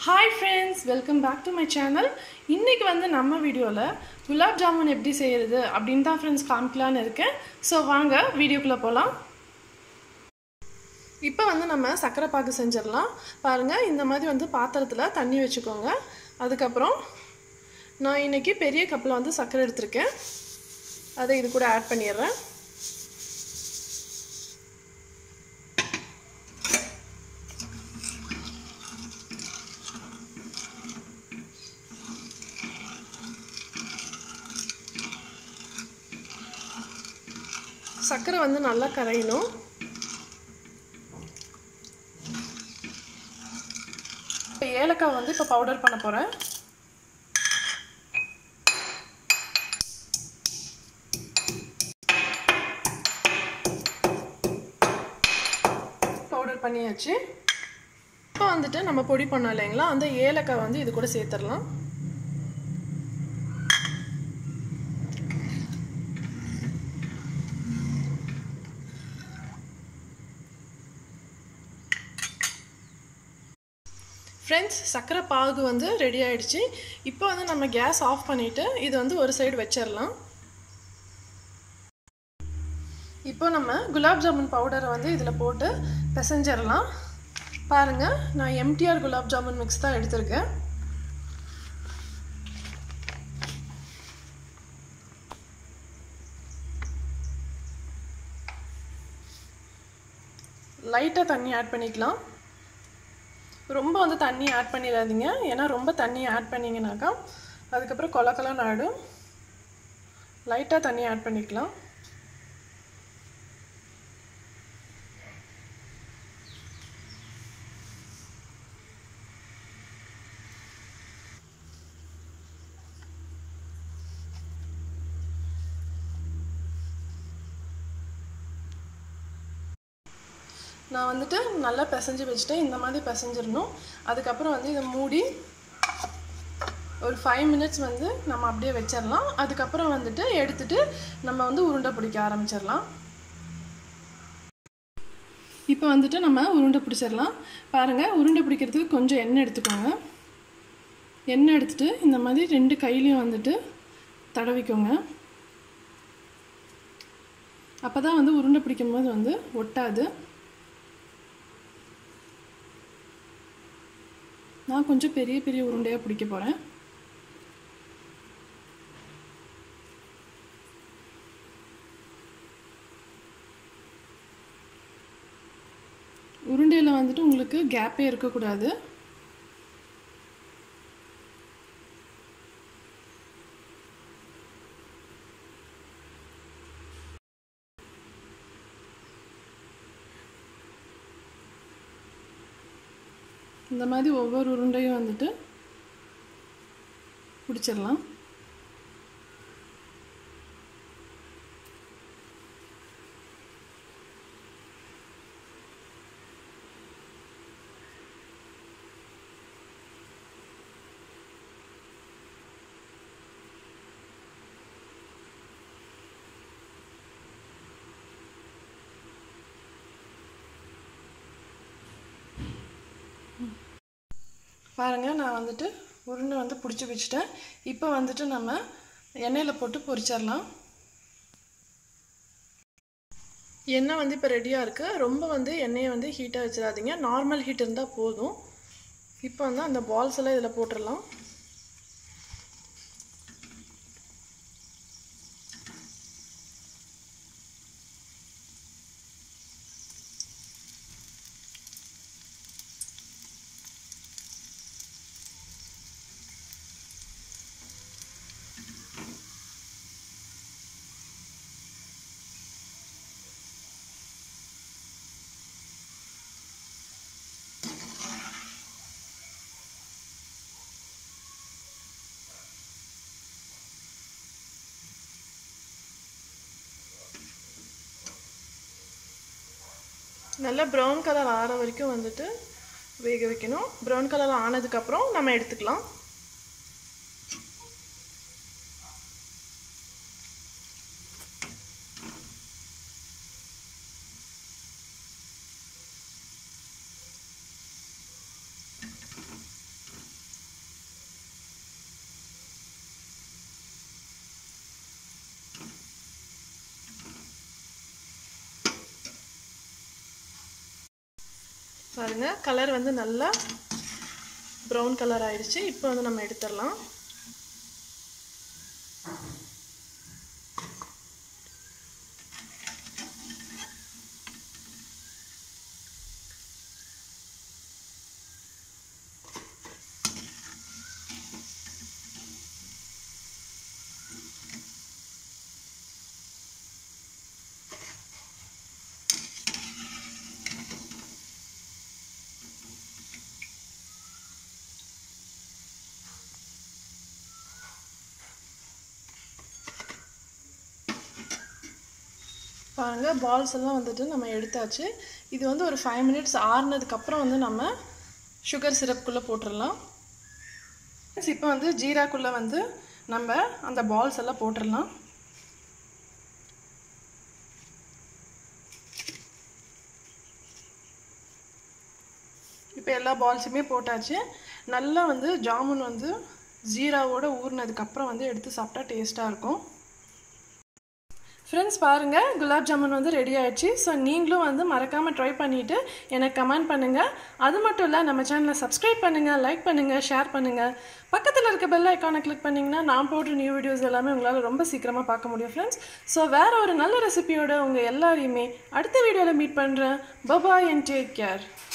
hi friends welcome back to my channel இன்றைக்கி வந்து நம்ம வீடியோவில் குலாப் ஜாமுன் எப்படி செய்கிறது அப்படின்னு தான் ஃப்ரெண்ட்ஸ் காமிக்கலான்னு இருக்கேன் ஸோ வாங்க வீடியோக்குள்ளே போகலாம் இப்போ வந்து நம்ம சர்க்கரை பாகு செஞ்சிடலாம் பாருங்கள் இந்த மாதிரி வந்து பாத்திரத்தில் தண்ணி வச்சுக்கோங்க அதுக்கப்புறம் நான் இன்றைக்கி பெரிய கப்பில் வந்து சர்க்கரை எடுத்திருக்கேன் அதை இது கூட ஆட் பண்ணிடுறேன் சர்க்கரை வந்து நல்லா கரையணும் இப்போ ஏலக்காய் வந்து இப்போ பவுடர் பண்ண போகிறேன் பவுடர் பண்ணியாச்சு இப்போ வந்துட்டு நம்ம பொடி பண்ணோம் இல்லைங்களா அந்த ஏலக்காய் வந்து இது கூட சேர்த்துடலாம் ஃப்ரெண்ட்ஸ் சர்க்கரை பாகு வந்து ரெடி ஆகிடுச்சு இப்போ வந்து நம்ம கேஸ் ஆஃப் பண்ணிவிட்டு இது வந்து ஒரு சைடு வச்சிடலாம் இப்போ நம்ம குலாப் ஜாமுன் பவுடரை வந்து இதில் போட்டு பிசைஞ்சிடலாம் பாருங்கள் நான் எம்டிஆர் குலாப் ஜாமுன் மிக்ஸ் தான் எடுத்திருக்கேன் லைட்டாக தண்ணி ஆட் பண்ணிக்கலாம் ரொம்ப வந்து தண்ணி ஆட் பண்ணிடாதீங்க ஏன்னா ரொம்ப தண்ணி ஆட் பண்ணிங்கனாக்கா அதுக்கப்புறம் கொலக்கலான்னு ஆகிடும் லைட்டாக தண்ணி ஆட் பண்ணிக்கலாம் நான் வந்துட்டு நல்லா பிசைஞ்சு வச்சுட்டேன் இந்த மாதிரி பிசைஞ்சிடணும் அதுக்கப்புறம் வந்து இதை மூடி ஒரு ஃபைவ் மினிட்ஸ் வந்து நம்ம அப்படியே வச்சிடலாம் அதுக்கப்புறம் வந்துட்டு எடுத்துட்டு நம்ம வந்து உருண்டை பிடிக்க ஆரம்பிச்சிடலாம் இப்போ வந்துட்டு நம்ம உருண்டை பிடிச்சிடலாம் பாருங்கள் உருண்டை பிடிக்கிறதுக்கு கொஞ்சம் எண்ணெய் எடுத்துக்கோங்க எண்ணெய் எடுத்துட்டு இந்த மாதிரி ரெண்டு கையிலையும் வந்துட்டு தடவிக்கோங்க அப்போ தான் வந்து உருண்டை பிடிக்கும் போது வந்து ஒட்டாது நான் கொஞ்சம் பெரிய பெரிய உருண்டையாக பிடிக்க போகிறேன் உருண்டையில் வந்துட்டு உங்களுக்கு கேப்பே இருக்கக்கூடாது இந்த மாதிரி ஒவ்வொரு உருண்டையும் வந்துட்டு பிடிச்சிடலாம் பாருங்கள் நான் வந்துட்டு உருண்டை வந்து பிடிச்சி வச்சுட்டேன் இப்போ வந்துட்டு நம்ம எண்ணெயில் போட்டு பொரிச்சிடலாம் எண்ணெய் வந்து இப்போ ரெடியாக இருக்குது ரொம்ப வந்து எண்ணெயை வந்து ஹீட்டாக வச்சிடாதீங்க நார்மல் ஹீட் இருந்தால் போதும் இப்போ வந்து அந்த பால்ஸ் எல்லாம் இதில் போட்டுடலாம் நல்லா ப்ரௌன் கலர் ஆற வரைக்கும் வந்துட்டு வேக வைக்கணும் ப்ரௌன் கலர் ஆனதுக்கப்புறம் நம்ம எடுத்துக்கலாம் பாருங்கள் கலர் வந்து நல்லா ப்ரௌன் கலர் ஆயிடுச்சு இப்போ வந்து நம்ம எடுத்துடலாம் பாருங்கள் பால்ஸ் எல்லாம் வந்துட்டு நம்ம எடுத்தாச்சு இது வந்து ஒரு ஃபைவ் மினிட்ஸ் ஆறுனதுக்கப்புறம் வந்து நம்ம சுகர் சிரப்புக்குள்ளே போட்டுடலாம் இப்போ வந்து ஜீராக்குள்ளே வந்து நம்ம அந்த பால்ஸ் எல்லாம் போட்டுடலாம் இப்போ எல்லா பால்ஸுமே போட்டாச்சு நல்லா வந்து ஜாமுன் வந்து ஜீராவோட ஊறினதுக்கப்புறம் வந்து எடுத்து சாப்பிட்டா டேஸ்ட்டாக இருக்கும் ஃப்ரெண்ட்ஸ் பாருங்கள் குலாப் ஜாமுன் வந்து ரெடி ஆயிடுச்சு ஸோ நீங்களும் வந்து மறக்காமல் ட்ரை பண்ணிவிட்டு எனக்கு கமெண்ட் பண்ணுங்கள் அது மட்டும் இல்லை நம்ம சேனலை சப்ஸ்கிரைப் பண்ணுங்கள் லைக் பண்ணுங்கள் ஷேர் பண்ணுங்கள் பக்கத்தில் இருக்க பெல் ஐக்கானை கிளிக் பண்ணிங்கன்னா நான் போடுற நியூ வீடியோஸ் எல்லாமே உங்களால் ரொம்ப சீக்கிரமாக பார்க்க முடியும் ஃப்ரெண்ட்ஸ் ஸோ வேறு ஒரு நல்ல ரெசிபியோட உங்கள் எல்லாரையுமே அடுத்த வீடியோவில் மீட் பண்ணுறேன் பபாய் அண்ட் டேக் கேர்